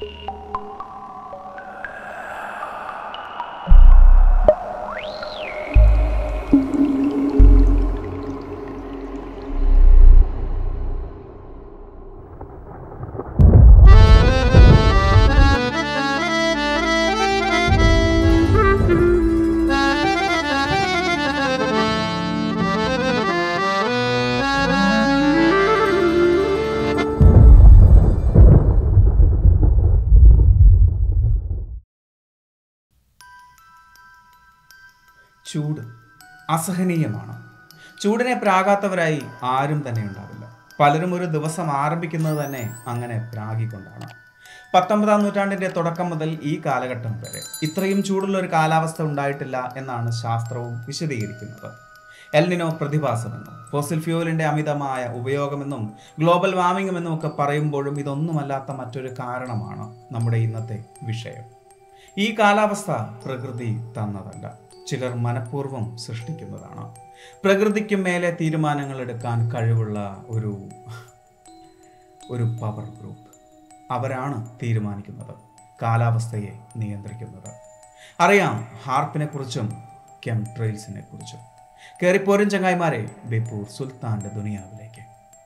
ചൂട് അസഹനീയമാണ് ചൂടിനെ പ്രാകാത്തവരായി ആരും തന്നെ ഉണ്ടാവില്ല പലരും ഒരു ദിവസം ആരംഭിക്കുന്നത് തന്നെ അങ്ങനെ പ്രാഗിക്കൊണ്ടാണ് പത്തൊമ്പതാം നൂറ്റാണ്ടിന്റെ തുടക്കം മുതൽ ഈ കാലഘട്ടം വരെ ഇത്രയും ചൂടുള്ള ഒരു കാലാവസ്ഥ ഉണ്ടായിട്ടില്ല എന്നാണ് ശാസ്ത്രവും വിശദീകരിക്കുന്നത് എൽനിനോ പ്രതിഭാസമെന്നും ഫോസിൽ ഫ്യൂവലിന്റെ അമിതമായ ഉപയോഗമെന്നും ഗ്ലോബൽ വാർമിംഗും എന്നും ഒക്കെ പറയുമ്പോഴും ഇതൊന്നുമല്ലാത്ത മറ്റൊരു കാരണമാണ് നമ്മുടെ ഇന്നത്തെ വിഷയം ഈ കാലാവസ്ഥ പ്രകൃതി തന്നതല്ല ചിലർ മനഃപൂർവ്വം സൃഷ്ടിക്കുന്നതാണ് പ്രകൃതിക്കും മേലെ തീരുമാനങ്ങൾ എടുക്കാൻ കഴിവുള്ള ഒരു ഒരു പവർ ഗ്രൂപ്പ് അവരാണ് തീരുമാനിക്കുന്നത് കാലാവസ്ഥയെ നിയന്ത്രിക്കുന്നത് അറിയാം ഹാർപ്പിനെ കുറിച്ചും കെം ട്രെയിൽസിനെ കുറിച്ചും കയറിപ്പോരും ചങ്ങായിമാരെ ബേപ്പൂർ സുൽത്താന്റെ ദുനിയാവിലേക്ക്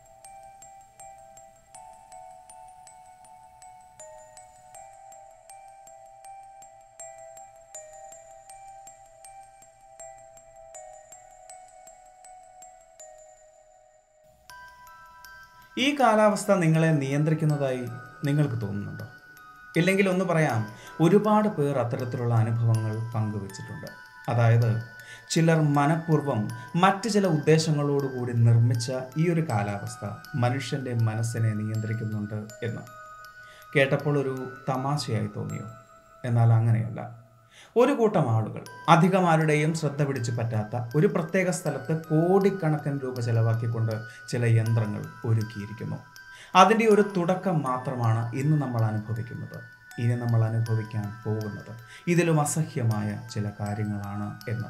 ഈ കാലാവസ്ഥ നിങ്ങളെ നിയന്ത്രിക്കുന്നതായി നിങ്ങൾക്ക് തോന്നുന്നുണ്ടോ ഇല്ലെങ്കിൽ ഒന്ന് പറയാം ഒരുപാട് പേർ അത്തരത്തിലുള്ള അനുഭവങ്ങൾ പങ്കുവച്ചിട്ടുണ്ട് അതായത് ചിലർ മനഃപൂർവ്വം മറ്റ് ചില ഉദ്ദേശങ്ങളോടുകൂടി നിർമ്മിച്ച ഈ ഒരു കാലാവസ്ഥ മനുഷ്യൻ്റെ മനസ്സിനെ നിയന്ത്രിക്കുന്നുണ്ട് എന്ന് കേട്ടപ്പോൾ ഒരു തമാശയായി തോന്നിയോ എന്നാൽ അങ്ങനെയല്ല ഒരു കൂട്ടം ആളുകൾ അധികം ആരുടെയും ശ്രദ്ധ പിടിച്ചു പറ്റാത്ത ഒരു പ്രത്യേക സ്ഥലത്ത് കോടിക്കണക്കിന് രൂപ ചെലവാക്കിക്കൊണ്ട് ചില യന്ത്രങ്ങൾ ഒരുക്കിയിരിക്കുന്നു അതിൻ്റെ ഒരു തുടക്കം മാത്രമാണ് ഇന്ന് നമ്മൾ അനുഭവിക്കുന്നത് ഇനി നമ്മൾ അനുഭവിക്കാൻ പോകുന്നത് ഇതിലും അസഹ്യമായ ചില കാര്യങ്ങളാണ് എന്ന്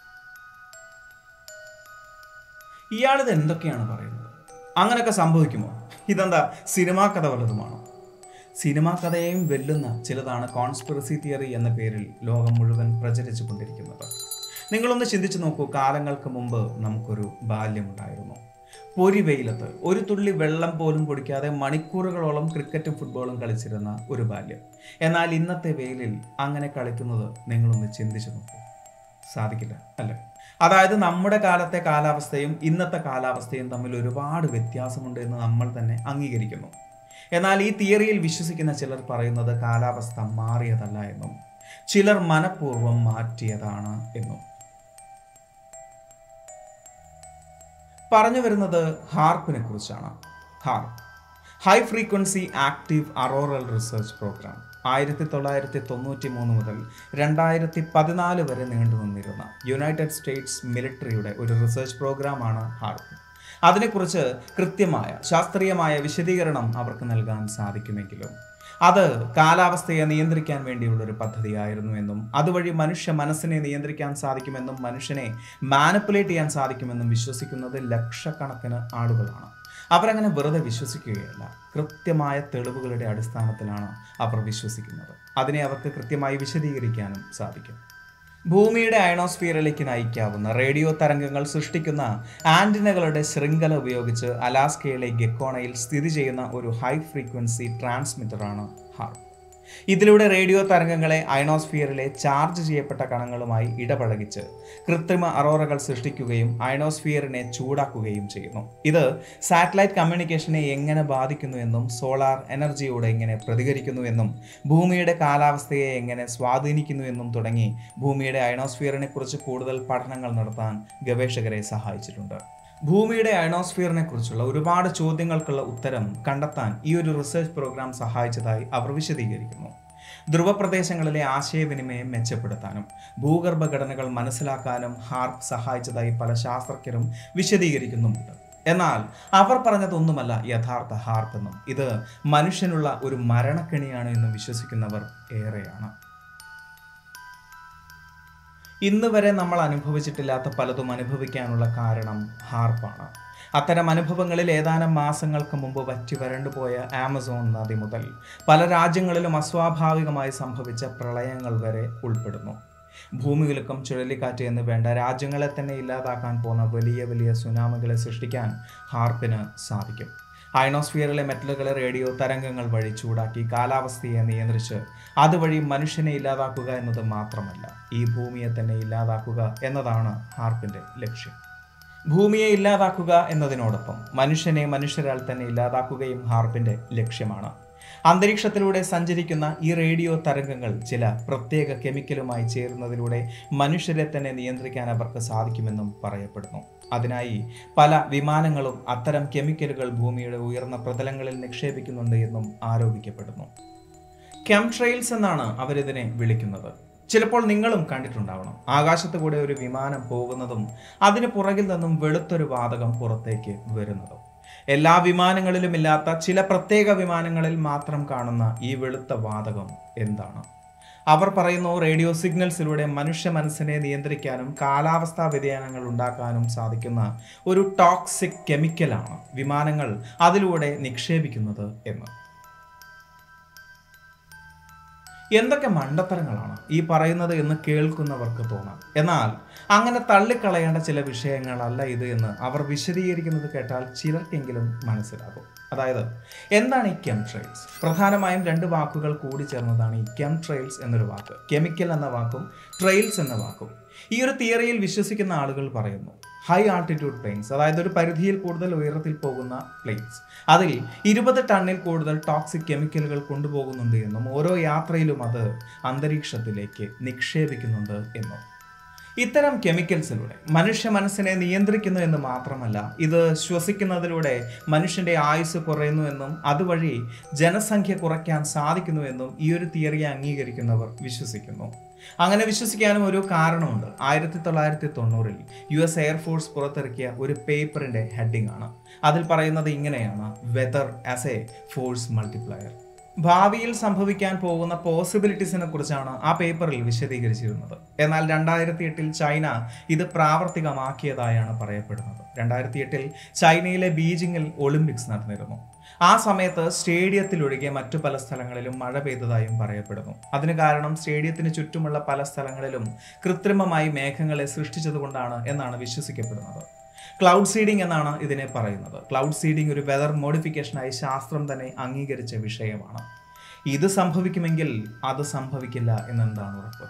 ഇയാളിത് എന്തൊക്കെയാണ് പറയുന്നത് അങ്ങനെയൊക്കെ സംഭവിക്കുമോ ഇതെന്താ സിനിമാ കഥ വല്ലതുമാണോ സിനിമാ കഥയെയും വെല്ലുന്ന ചിലതാണ് കോൺസ്പിറസി തിയറി എന്ന പേരിൽ ലോകം മുഴുവൻ പ്രചരിച്ചു കൊണ്ടിരിക്കുന്നത് നിങ്ങളൊന്ന് ചിന്തിച്ചു നോക്കൂ കാലങ്ങൾക്ക് മുമ്പ് നമുക്കൊരു ബാല്യമുണ്ടായിരുന്നു പൊരി വെയിലത്ത് ഒരു തുള്ളി വെള്ളം പോലും കുടിക്കാതെ മണിക്കൂറുകളോളം ക്രിക്കറ്റും ഫുട്ബോളും കളിച്ചിരുന്ന ഒരു ബാല്യം എന്നാൽ ഇന്നത്തെ വെയിലിൽ അങ്ങനെ കളിക്കുന്നത് നിങ്ങളൊന്ന് ചിന്തിച്ചു നോക്കൂ സാധിക്കില്ല അല്ലേ അതായത് നമ്മുടെ കാലത്തെ കാലാവസ്ഥയും ഇന്നത്തെ കാലാവസ്ഥയും തമ്മിൽ ഒരുപാട് വ്യത്യാസമുണ്ട് എന്ന് നമ്മൾ തന്നെ അംഗീകരിക്കുന്നു എന്നാൽ ഈ തിയറിയിൽ വിശ്വസിക്കുന്ന ചിലർ പറയുന്നത് കാലാവസ്ഥ മാറിയതല്ല എന്നും ചിലർ മനഃപൂർവ്വം മാറ്റിയതാണ് എന്നും പറഞ്ഞു വരുന്നത് ഹാർപ്പിനെ കുറിച്ചാണ് HAARP high frequency active auroral research programme ആയിരത്തി തൊള്ളായിരത്തി തൊണ്ണൂറ്റി മൂന്ന് മുതൽ രണ്ടായിരത്തി പതിനാല് വരെ നീണ്ടു നിന്നിരുന്ന യുണൈറ്റഡ് സ്റ്റേറ്റ്സ് മിലിറ്ററിയുടെ ഒരു റിസർച്ച് പ്രോഗ്രാമാണ് ഹാർപ്പ് അതിനെക്കുറിച്ച് കൃത്യമായ ശാസ്ത്രീയമായ വിശദീകരണം അവർക്ക് നൽകാൻ സാധിക്കുമെങ്കിലും അത് കാലാവസ്ഥയെ നിയന്ത്രിക്കാൻ വേണ്ടിയുള്ള ഒരു പദ്ധതിയായിരുന്നു എന്നും അതുവഴി മനുഷ്യ മനസ്സിനെ നിയന്ത്രിക്കാൻ സാധിക്കുമെന്നും മനുഷ്യനെ മാനിപ്പുലേറ്റ് ചെയ്യാൻ സാധിക്കുമെന്നും വിശ്വസിക്കുന്നത് ലക്ഷക്കണക്കിന് ആളുകളാണ് അവരങ്ങനെ വെറുതെ വിശ്വസിക്കുകയല്ല കൃത്യമായ തെളിവുകളുടെ അടിസ്ഥാനത്തിലാണ് അവർ വിശ്വസിക്കുന്നത് അതിനെ അവർക്ക് കൃത്യമായി വിശദീകരിക്കാനും സാധിക്കും ഭൂമിയുടെ അയണോസ്ഫിയറിലേക്ക് നയിക്കാവുന്ന റേഡിയോ തരംഗങ്ങൾ സൃഷ്ടിക്കുന്ന ആന്റിനകളുടെ ശൃംഖല ഉപയോഗിച്ച് അലാസ്കയിലെ ഗെക്കോണയിൽ സ്ഥിതി ചെയ്യുന്ന ഒരു ഹൈ ഫ്രീക്വൻസി ട്രാൻസ്മിറ്ററാണ് ഹാർപ്പ് ഇതിലൂടെ റേഡിയോ തരംഗങ്ങളെ അയണോസ്ഫിയറിലെ ചാർജ് ചെയ്യപ്പെട്ട കണങ്ങളുമായി ഇടപഴകിച്ച് കൃത്രിമ അറോറകൾ സൃഷ്ടിക്കുകയും അയണോസ്ഫിയറിനെ ചൂടാക്കുകയും ചെയ്യുന്നു ഇത് സാറ്റലൈറ്റ് കമ്മ്യൂണിക്കേഷനെ എങ്ങനെ ബാധിക്കുന്നു എന്നും സോളാർ എനർജിയോട് എങ്ങനെ പ്രതികരിക്കുന്നു എന്നും ഭൂമിയുടെ കാലാവസ്ഥയെ എങ്ങനെ സ്വാധീനിക്കുന്നു എന്നും തുടങ്ങി ഭൂമിയുടെ അയണോസ്ഫിയറിനെ കുറിച്ച് കൂടുതൽ പഠനങ്ങൾ നടത്താൻ ഗവേഷകരെ സഹായിച്ചിട്ടുണ്ട് ഭൂമിയുടെ അയണോസ്ഫിയറിനെ കുറിച്ചുള്ള ഒരുപാട് ചോദ്യങ്ങൾക്കുള്ള ഉത്തരം കണ്ടെത്താൻ ഈ ഒരു റിസർച്ച് പ്രോഗ്രാം സഹായിച്ചതായി അവർ വിശദീകരിക്കുന്നു ധ്രുവപ്രദേശങ്ങളിലെ ആശയവിനിമയം മെച്ചപ്പെടുത്താനും ഭൂഗർഭ ഘടനകൾ മനസ്സിലാക്കാനും ഹാർപ്പ് സഹായിച്ചതായി പല ശാസ്ത്രജ്ഞരും വിശദീകരിക്കുന്നുമുണ്ട് എന്നാൽ അവർ പറഞ്ഞതൊന്നുമല്ല യഥാർത്ഥ ഹാർപ്പ് എന്നും ഇത് മനുഷ്യനുള്ള ഒരു മരണക്കെണിയാണ് എന്നും വിശ്വസിക്കുന്നവർ ഏറെയാണ് ഇന്ന് വരെ നമ്മൾ അനുഭവിച്ചിട്ടില്ലാത്ത പലതും അനുഭവിക്കാനുള്ള കാരണം ഹാർപ്പാണ് അത്തരം അനുഭവങ്ങളിൽ ഏതാനും മാസങ്ങൾക്ക് മുമ്പ് വറ്റി വരണ്ടുപോയ ആമസോൺ നദി മുതൽ പല രാജ്യങ്ങളിലും അസ്വാഭാവികമായി സംഭവിച്ച പ്രളയങ്ങൾ വരെ ഉൾപ്പെടുന്നു ഭൂമികുലുക്കം ചുഴലിക്കാറ്റ് എന്ന് വേണ്ട രാജ്യങ്ങളെ തന്നെ ഇല്ലാതാക്കാൻ പോകുന്ന വലിയ വലിയ സുനാമികളെ സൃഷ്ടിക്കാൻ ഹാർപ്പിന് സാധിക്കും അയണോസ്ഫിയറിലെ മെറ്റലുകളെ റേഡിയോ തരംഗങ്ങൾ വഴി ചൂടാക്കി കാലാവസ്ഥയെ നിയന്ത്രിച്ച് അതുവഴി മനുഷ്യനെ ഇല്ലാതാക്കുക എന്നത് മാത്രമല്ല ഈ ഭൂമിയെ തന്നെ ഇല്ലാതാക്കുക എന്നതാണ് ഹാർപ്പിന്റെ ലക്ഷ്യം ഭൂമിയെ ഇല്ലാതാക്കുക എന്നതിനോടൊപ്പം മനുഷ്യനെ മനുഷ്യരാൽ തന്നെ ഇല്ലാതാക്കുകയും ഹാർപ്പിന്റെ ലക്ഷ്യമാണ് അന്തരീക്ഷത്തിലൂടെ സഞ്ചരിക്കുന്ന ഈ റേഡിയോ തരംഗങ്ങൾ ചില പ്രത്യേക കെമിക്കലുമായി ചേരുന്നതിലൂടെ മനുഷ്യരെ തന്നെ നിയന്ത്രിക്കാൻ അവർക്ക് സാധിക്കുമെന്നും പറയപ്പെടുന്നു അതിനായി പല വിമാനങ്ങളും അത്തരം കെമിക്കലുകൾ ഭൂമിയുടെ ഉയർന്ന പ്രതലങ്ങളിൽ നിക്ഷേപിക്കുന്നുണ്ട് എന്നും ആരോപിക്കപ്പെടുന്നു കെംട്രെയിൽസ് എന്നാണ് അവരിതിനെ വിളിക്കുന്നത് ചിലപ്പോൾ നിങ്ങളും കണ്ടിട്ടുണ്ടാവണം ആകാശത്ത് കൂടെ ഒരു വിമാനം പോകുന്നതും അതിന് പുറകിൽ നിന്നും വെളുത്തൊരു വാതകം പുറത്തേക്ക് വരുന്നതും എല്ലാ വിമാനങ്ങളിലും ഇല്ലാത്ത ചില പ്രത്യേക വിമാനങ്ങളിൽ മാത്രം കാണുന്ന ഈ വെളുത്ത വാതകം എന്താണ് അവർ പറയുന്നു റേഡിയോ സിഗ്നൽസിലൂടെ മനുഷ്യ മനസ്സിനെ നിയന്ത്രിക്കാനും കാലാവസ്ഥാ വ്യതിയാനങ്ങൾ ഉണ്ടാക്കാനും സാധിക്കുന്ന ഒരു ടോക്സിക് കെമിക്കലാണ് വിമാനങ്ങൾ അതിലൂടെ നിക്ഷേപിക്കുന്നത് എന്ന് എന്തൊക്കെ മണ്ടത്തരങ്ങളാണ് ഈ പറയുന്നത് എന്ന് കേൾക്കുന്നവർക്ക് തോന്നാം എന്നാൽ അങ്ങനെ തള്ളിക്കളയേണ്ട ചില വിഷയങ്ങളല്ല ഇത് എന്ന് അവർ വിശദീകരിക്കുന്നത് കേട്ടാൽ ചിലർക്കെങ്കിലും മനസ്സിലാകും അതായത് എന്താണ് ഈ കെംട്രെയിൽസ് പ്രധാനമായും രണ്ട് വാക്കുകൾ കൂടി ചേർന്നതാണ് ഈ കെംട്രെയിൽസ് എന്നൊരു വാക്ക് കെമിക്കൽ എന്ന വാക്കും ട്രെയിൽസ് എന്ന വാക്കും ഈ ഒരു തിയറിയിൽ വിശ്വസിക്കുന്ന ആളുകൾ പറയുന്നു ഹൈ ആൾട്ടിറ്റ്യൂഡ് പ്ലെയിൻസ് അതായത് ഒരു പരിധിയിൽ കൂടുതൽ ഉയരത്തിൽ പോകുന്ന പ്ലെയിൻസ് അതിൽ ഇരുപത് ടണ്ണിൽ കൂടുതൽ ടോക്സിക് കെമിക്കലുകൾ കൊണ്ടുപോകുന്നുണ്ട് എന്നും ഓരോ യാത്രയിലും അത് അന്തരീക്ഷത്തിലേക്ക് നിക്ഷേപിക്കുന്നുണ്ട് എന്നും ഇത്തരം കെമിക്കൽസിലൂടെ മനുഷ്യ മനസ്സിനെ നിയന്ത്രിക്കുന്നു എന്ന് മാത്രമല്ല ഇത് ശ്വസിക്കുന്നതിലൂടെ മനുഷ്യന്റെ ആയുസ് കുറയുന്നു എന്നും അതുവഴി ജനസംഖ്യ കുറയ്ക്കാൻ സാധിക്കുന്നു എന്നും ഈ ഒരു തിയറിയെ അംഗീകരിക്കുന്നവർ വിശ്വസിക്കുന്നു അങ്ങനെ വിശ്വസിക്കാനും ഒരു കാരണമുണ്ട് ആയിരത്തി തൊള്ളായിരത്തി തൊണ്ണൂറിൽ യു എസ് എയർഫോഴ്സ് പുറത്തിറക്കിയ ഒരു പേപ്പറിന്റെ ഹെഡിംഗ് ആണ് അതിൽ പറയുന്നത് ഇങ്ങനെയാണ് weather as a force multiplier ഭാവിയിൽ സംഭവിക്കാൻ പോകുന്ന പോസിബിലിറ്റീസിനെ കുറിച്ചാണ് ആ പേപ്പറിൽ വിശദീകരിച്ചിരുന്നത് എന്നാൽ രണ്ടായിരത്തി എട്ടിൽ ചൈന ഇത് പ്രാവർത്തികമാക്കിയതായാണ് പറയപ്പെടുന്നത് രണ്ടായിരത്തി എട്ടിൽ ചൈനയിലെ ബീജിങ്ങിൽ ഒളിമ്പിക്സ് നടന്നിരുന്നു ആ സമയത്ത് സ്റ്റേഡിയത്തിലൊഴികെ മറ്റു പല സ്ഥലങ്ങളിലും മഴ പെയ്തതായും പറയപ്പെടുന്നു അതിന് കാരണം സ്റ്റേഡിയത്തിന് ചുറ്റുമുള്ള പല സ്ഥലങ്ങളിലും കൃത്രിമമായി മേഘങ്ങളെ സൃഷ്ടിച്ചതുകൊണ്ടാണ് എന്നാണ് വിശ്വസിക്കപ്പെടുന്നത് ക്ലൗഡ് സീഡിംഗ് എന്നാണ് ഇതിനെ പറയുന്നത് ക്ലൗഡ് സീഡിംഗ് ഒരു വെതർ മോഡിഫിക്കേഷനായി ശാസ്ത്രം തന്നെ അംഗീകരിച്ച വിഷയമാണ് ഇത് സംഭവിക്കുമെങ്കിൽ അത് സംഭവിക്കില്ല എന്നെന്താണ് ഉറപ്പ്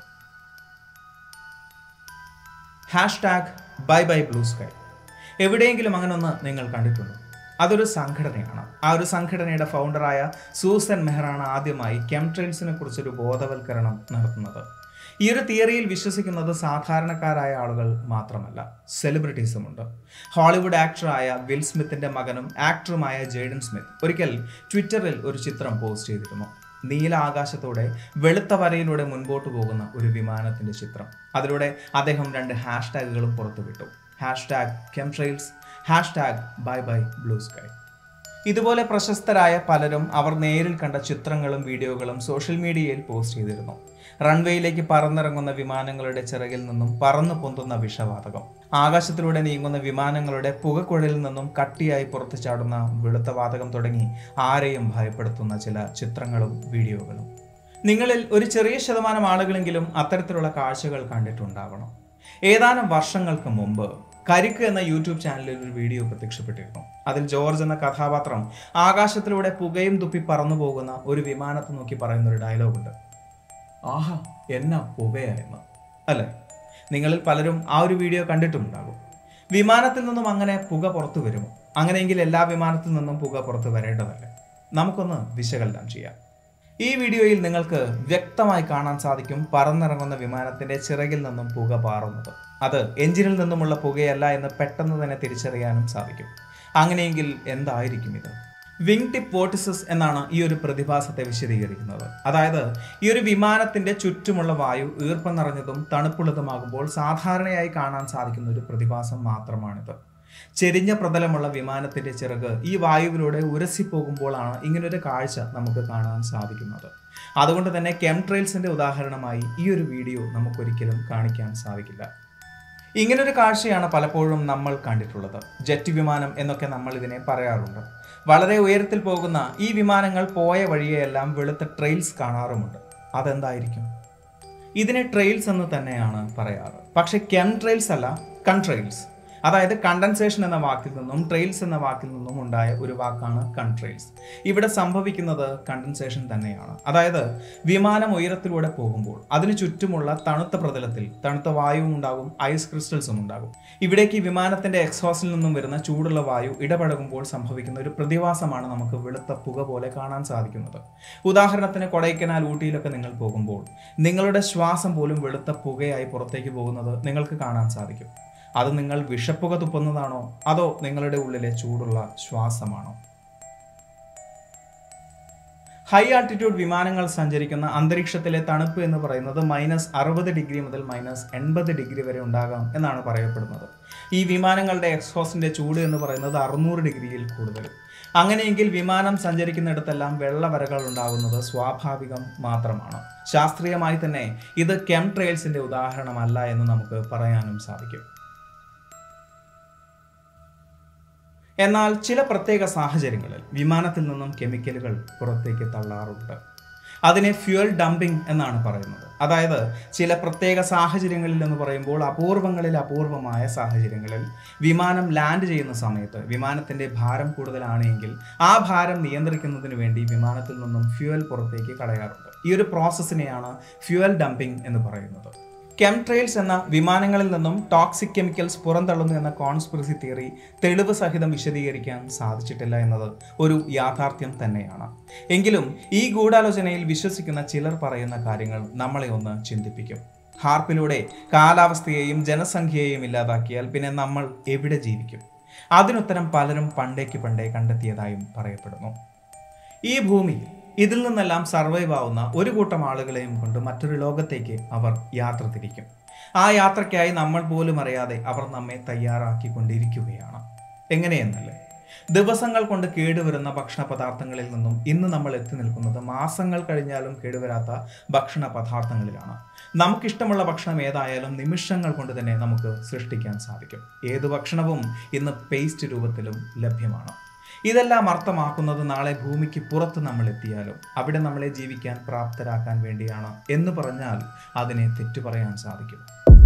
hashtag bye bye blue sky എവിടെയെങ്കിലും അങ്ങനെ ഒന്ന് നിങ്ങൾ കണ്ടിട്ടുണ്ടോ അതൊരു സംഘടനയാണ് ആ ഒരു സംഘടനയുടെ ഫൗണ്ടറായ സൂസൻ മെഹറാണ് ആദ്യമായി കെംട്രെയിൽസിനെ കുറിച്ചൊരു ബോധവൽക്കരണം നടത്തുന്നത് ഈ ഒരു തിയറിയിൽ വിശ്വസിക്കുന്നത് സാധാരണക്കാരായ ആളുകൾ മാത്രമല്ല സെലിബ്രിറ്റീസുമുണ്ട് ഹോളിവുഡ് ആക്ടറായ വിൽ സ്മിത്തിന്റെ മകനും ആക്ടറുമായ ജെയ്ഡൻ സ്മിത്ത് ഒരിക്കൽ ട്വിറ്ററിൽ ഒരു ചിത്രം പോസ്റ്റ് ചെയ്തിരുന്നു നീല ആകാശത്തോടെ വെളുത്ത വരയിലൂടെ മുൻപോട്ട് പോകുന്ന ഒരു വിമാനത്തിന്റെ ചിത്രം അതിലൂടെ അദ്ദേഹം രണ്ട് ഹാഷ് ടാഗുകളും പുറത്തുവിട്ടു hashtag chemtrails hashtag bye bye blue sky ഇതുപോലെ പ്രശസ്തരായ പലരും അവർ നേരിൽ കണ്ട ചിത്രങ്ങളും വീഡിയോകളും സോഷ്യൽ മീഡിയയിൽ പോസ്റ്റ് ചെയ്തിരുന്നു റൺവേയിലേക്ക് പറന്നിറങ്ങുന്ന വിമാനങ്ങളുടെ ചിറകിൽ നിന്നും പറന്നു പൊന്തുന്ന വിഷവാതകം ആകാശത്തിലൂടെ നീങ്ങുന്ന വിമാനങ്ങളുടെ പുകക്കുഴലിൽ നിന്നും കട്ടിയായി പുറത്തു ചാടുന്ന വെളുത്ത വാതകം തുടങ്ങി ആരെയും ഭയപ്പെടുത്തുന്ന ചില ചിത്രങ്ങളും വീഡിയോകളും നിങ്ങളിൽ ഒരു ചെറിയ ശതമാനം ആളുകളെങ്കിലും അത്തരത്തിലുള്ള കാഴ്ചകൾ കണ്ടിട്ടുണ്ടാവണം ഏതാനും വർഷങ്ങൾക്ക് മുമ്പ് കരിക്ക് എന്ന യൂട്യൂബ് ചാനലിൽ ഒരു വീഡിയോ പ്രത്യക്ഷപ്പെട്ടിരുന്നു അതിൽ ജോർജ് എന്ന കഥാപാത്രം ആകാശത്തിലൂടെ പുകയും തുപ്പി പറന്നു പോകുന്ന ഒരു വിമാനത്തെ നോക്കി പറയുന്ന ഒരു ഡയലോഗുണ്ട് ആഹാ എന്നാ പുകയായെന്ന് അല്ലേ നിങ്ങളിൽ പലരും ആ ഒരു വീഡിയോ കണ്ടിട്ടുണ്ടാകും വിമാനത്തിൽ നിന്നും അങ്ങനെ പുക പുറത്തു വരുമോ അങ്ങനെയെങ്കിൽ എല്ലാ വിമാനത്തിൽ നിന്നും പുക പുറത്തു വരേണ്ടതല്ലേ നമുക്കൊന്ന് വിശകലനം ചെയ്യാം ഈ വീഡിയോയിൽ നിങ്ങൾക്ക് വ്യക്തമായി കാണാൻ സാധിക്കും പറന്നിറങ്ങുന്ന വിമാനത്തിന്റെ ചിറകിൽ നിന്നും പുക പാറുന്നത് അത് എഞ്ചിനിൽ നിന്നുമുള്ള പുകയല്ല എന്ന് പെട്ടെന്ന് തന്നെ തിരിച്ചറിയാനും സാധിക്കും അങ്ങനെയെങ്കിൽ എന്തായിരിക്കും ഇത് വിങ് ടിപ്പ് വോട്ടിസസ് എന്നാണ് ഈ ഒരു പ്രതിഭാസത്തെ വിശദീകരിക്കുന്നത് അതായത് ഈ ഒരു വിമാനത്തിന്റെ ചുറ്റുമുള്ള വായു ഈർപ്പം നിറഞ്ഞതും തണുപ്പുള്ളതുമാകുമ്പോൾ സാധാരണയായി കാണാൻ സാധിക്കുന്ന ഒരു പ്രതിഭാസം മാത്രമാണിത് ചെരിഞ്ഞ പ്രതലമുള്ള വിമാനത്തിന്റെ ചിറക് ഈ വായുവിലൂടെ ഉരസി പോകുമ്പോഴാണ് ഇങ്ങനൊരു കാഴ്ച നമുക്ക് കാണാൻ സാധിക്കുന്നത് അതുകൊണ്ട് തന്നെ കെംട്രെയിൽസിന്റെ ഉദാഹരണമായി ഈ ഒരു വീഡിയോ നമുക്കൊരിക്കലും കാണിക്കാൻ സാധിക്കില്ല ഇങ്ങനൊരു കാഴ്ചയാണ് പലപ്പോഴും നമ്മൾ കണ്ടിട്ടുള്ളത് ജെറ്റ് വിമാനം എന്നൊക്കെ നമ്മൾ ഇതിനെ പറയാറുണ്ട് വളരെ ഉയരത്തിൽ പോകുന്ന ഈ വിമാനങ്ങൾ പോയ വഴിയെല്ലാം വെളുത്ത ട്രെയിൽസ് കാണാറുമുണ്ട് അതെന്തായിരിക്കും ഇതിനെ ട്രെയിൽസ് എന്ന് തന്നെയാണ് പറയാറ് പക്ഷേ കെൻ ട്രെയിൽസ് അല്ല കൺട്രെയിൽസ് അതായത് കണ്ടൻസേഷൻ എന്ന വാക്കിൽ നിന്നും ട്രെയിൽസ് എന്ന വാക്കിൽ നിന്നും ഉണ്ടായ ഒരു വാക്കാണ് കൺട്രെയിൽസ് ഇവിടെ സംഭവിക്കുന്നത് കണ്ടൻസേഷൻ തന്നെയാണ് അതായത് വിമാനം ഉയരത്തിലൂടെ പോകുമ്പോൾ അതിനു ചുറ്റുമുള്ള തണുത്ത പ്രതലത്തിൽ തണുത്ത വായുവും ഉണ്ടാകും ഐസ് ക്രിസ്റ്റൽസും ഉണ്ടാകും ഇവിടേക്ക് വിമാനത്തിന്റെ എക്സോസിൽ നിന്നും വരുന്ന ചൂടുള്ള വായു ഇടപഴകുമ്പോൾ സംഭവിക്കുന്ന ഒരു പ്രതിഭാസമാണ് നമുക്ക് വെളുത്ത പുക പോലെ കാണാൻ സാധിക്കുന്നത് ഉദാഹരണത്തിന് കൊടൈക്കനാൽ ഊട്ടിയിലൊക്കെ നിങ്ങൾ പോകുമ്പോൾ നിങ്ങളുടെ ശ്വാസം പോലും വെളുത്ത പുകയായി പുറത്തേക്ക് പോകുന്നത് നിങ്ങൾക്ക് കാണാൻ സാധിക്കും അത് നിങ്ങൾ വിഷപ്പുക തുപ്പുന്നതാണോ അതോ നിങ്ങളുടെ ഉള്ളിലെ ചൂടുള്ള ശ്വാസമാണോ ഹൈ ആൾട്ടിറ്റ്യൂഡ് വിമാനങ്ങൾ സഞ്ചരിക്കുന്ന അന്തരീക്ഷത്തിലെ തണുപ്പ് എന്ന് പറയുന്നത് മൈനസ് അറുപത് ഡിഗ്രി മുതൽ മൈനസ് എൺപത് ഡിഗ്രി വരെ ഉണ്ടാകാം എന്നാണ് പറയപ്പെടുന്നത് ഈ വിമാനങ്ങളുടെ എക്സ്ഹോസിന്റെ ചൂട് എന്ന് പറയുന്നത് അറുന്നൂറ് ഡിഗ്രിയിൽ കൂടുതൽ അങ്ങനെയെങ്കിൽ വിമാനം സഞ്ചരിക്കുന്നിടത്തെല്ലാം വെള്ളവരകൾ ഉണ്ടാകുന്നത് സ്വാഭാവികം മാത്രമാണ് ശാസ്ത്രീയമായി തന്നെ ഇത് കെം ട്രെയിൽസിന്റെ ഉദാഹരണമല്ല എന്ന് നമുക്ക് പറയാനും സാധിക്കും എന്നാൽ ചില പ്രത്യേക സാഹചര്യങ്ങളിൽ വിമാനത്തിൽ നിന്നും കെമിക്കലുകൾ പുറത്തേക്ക് തള്ളാറുണ്ട് അതിനെ ഫ്യുവൽ ഡംപിംഗ് എന്നാണ് പറയുന്നത് അതായത് ചില പ്രത്യേക സാഹചര്യങ്ങളിൽ എന്ന് പറയുമ്പോൾ അപൂർവങ്ങളിൽ അപൂർവമായ സാഹചര്യങ്ങളിൽ വിമാനം ലാൻഡ് ചെയ്യുന്ന സമയത്ത് വിമാനത്തിൻ്റെ ഭാരം കൂടുതലാണ് എങ്കിൽ ആ ഭാരം നിയന്ത്രിക്കുന്നതിന് വേണ്ടി വിമാനത്തിൽ നിന്നും ഫ്യുവൽ പുറത്തേക്ക് കളയാറുണ്ട് ഈ ഒരു പ്രോസസ്സിനെയാണ് ഫ്യുവൽ ഡംപിംഗ് എന്ന് പറയുന്നത് കെംട്രെയിൽസ് എന്ന വിമാനങ്ങളിൽ നിന്നും ടോക്സിക് കെമിക്കൽസ് പുറന്തള്ളുന്നു എന്ന കോൺസ്പിറസി തിയറി തെളിവ് സഹിതം വിശദീകരിക്കാൻ സാധിച്ചിട്ടില്ല എന്നത് ഒരു യാഥാർത്ഥ്യം തന്നെയാണ് എങ്കിലും ഈ ഗൂഢാലോചനയിൽ വിശ്വസിക്കുന്ന ചിലർ പറയുന്ന കാര്യങ്ങൾ നമ്മളെ ഒന്ന് ചിന്തിപ്പിക്കും ഹാർപ്പിലൂടെ കാലാവസ്ഥയെയും ജനസംഖ്യയെയും ഇല്ലാതാക്കിയാൽ പിന്നെ നമ്മൾ എവിടെ ജീവിക്കും അതിനുത്തരം പലരും പണ്ടേക്ക് പണ്ടേ കണ്ടെത്തിയതായും പറയപ്പെടുന്നു ഈ ഭൂമിയിൽ ഇതിൽ നിന്നെല്ലാം സർവൈവ് ആവുന്ന ഒരു കൂട്ടം ആളുകളെയും കൊണ്ട് മറ്റൊരു ലോകത്തേക്ക് അവർ യാത്ര തിരിക്കും ആ യാത്രയ്ക്കായി നമ്മൾ പോലും അറിയാതെ അവർ നമ്മെ തയ്യാറാക്കിക്കൊണ്ടിരിക്കുകയാണ് എങ്ങനെയെന്നല്ലേ ദിവസങ്ങൾ കൊണ്ട് കേടുവരുന്ന ഭക്ഷണ പദാർത്ഥങ്ങളിൽ നിന്നും ഇന്ന് നമ്മൾ എത്തി നിൽക്കുന്നത് മാസങ്ങൾ കഴിഞ്ഞാലും കേടുവരാത്ത ഭക്ഷണ പദാർത്ഥങ്ങളിലാണ് നമുക്കിഷ്ടമുള്ള ഭക്ഷണം ഏതായാലും നിമിഷങ്ങൾ കൊണ്ട് തന്നെ നമുക്ക് സൃഷ്ടിക്കാൻ സാധിക്കും ഏത് ഭക്ഷണവും ഇന്ന് പേസ്റ്റ് രൂപത്തിലും ലഭ്യമാണ് ഇതെല്ലാം അർത്ഥമാക്കുന്നത് നാളെ ഭൂമിക്ക് പുറത്ത് നമ്മൾ എത്തിയാലും അവിടെ നമ്മളെ ജീവിക്കാൻ പ്രാപ്തരാക്കാൻ വേണ്ടിയാണ് എന്ന് പറഞ്ഞാൽ അതിനെ തെറ്റു പറയാൻ സാധിക്കും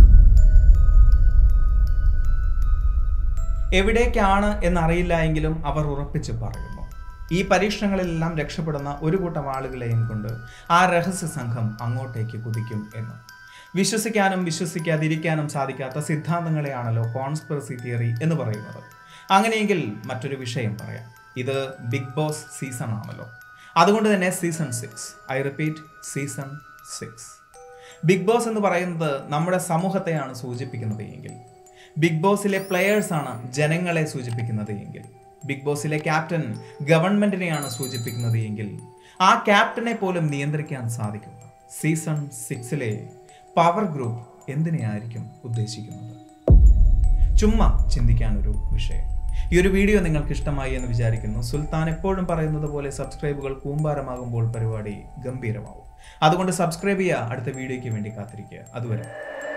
എവിടേക്കാണ് എന്നറിയില്ല എങ്കിലും അവർ ഉറപ്പിച്ച് പറയുന്നു ഈ പരീക്ഷണങ്ങളിലെല്ലാം രക്ഷപ്പെടുന്ന ഒരു കൂട്ടം ആളുകളെയും കൊണ്ട് ആ രഹസ്യ സംഘം അങ്ങോട്ടേക്ക് കുതിക്കും എന്ന് വിശ്വസിക്കാനും വിശ്വസിക്കാതിരിക്കാനും സാധിക്കാത്ത സിദ്ധാന്തങ്ങളെയാണല്ലോ കോൺസ്പിറസി തിയറി എന്ന് പറയുന്നത് അങ്ങനെയെങ്കിൽ മറ്റൊരു വിഷയം പറയാം ഇത് ബിഗ് ബോസ് സീസൺ ആണല്ലോ അതുകൊണ്ട് തന്നെ season six I repeat season six big boss എന്ന് പറയുന്നത് നമ്മുടെ സമൂഹത്തെയാണ് സൂചിപ്പിക്കുന്നത് എങ്കിൽ ബിഗ് ബോസിലെ പ്ലെയേഴ്സ് ആണ് ജനങ്ങളെ സൂചിപ്പിക്കുന്നത് എങ്കിൽ ബിഗ് ബോസിലെ ക്യാപ്റ്റൻ ഗവൺമെന്റിനെയാണ് സൂചിപ്പിക്കുന്നത് എങ്കിൽ ആ ക്യാപ്റ്റനെ പോലും നിയന്ത്രിക്കാൻ സാധിക്കുന്ന സീസൺ സിക്സിലെ പവർ ഗ്രൂപ്പ് എന്തിനെയായിരിക്കും ഉദ്ദേശിക്കുന്നത് ചുമ്മാ ചിന്തിക്കാനൊരു വിഷയം ഈ ഒരു വീഡിയോ നിങ്ങൾക്ക് ഇഷ്ടമായി എന്ന് വിചാരിക്കുന്നു സുൽത്താൻ എപ്പോഴും പറയുന്നത് പോലെ സബ്സ്ക്രൈബുകൾ കൂമ്പാരമാകുമ്പോൾ പരിപാടി ഗംഭീരമാവും അതുകൊണ്ട് സബ്സ്ക്രൈബ് ചെയ്യുക അടുത്ത വീഡിയോയ്ക്ക് വേണ്ടി കാത്തിരിക്കുക അതുവരെ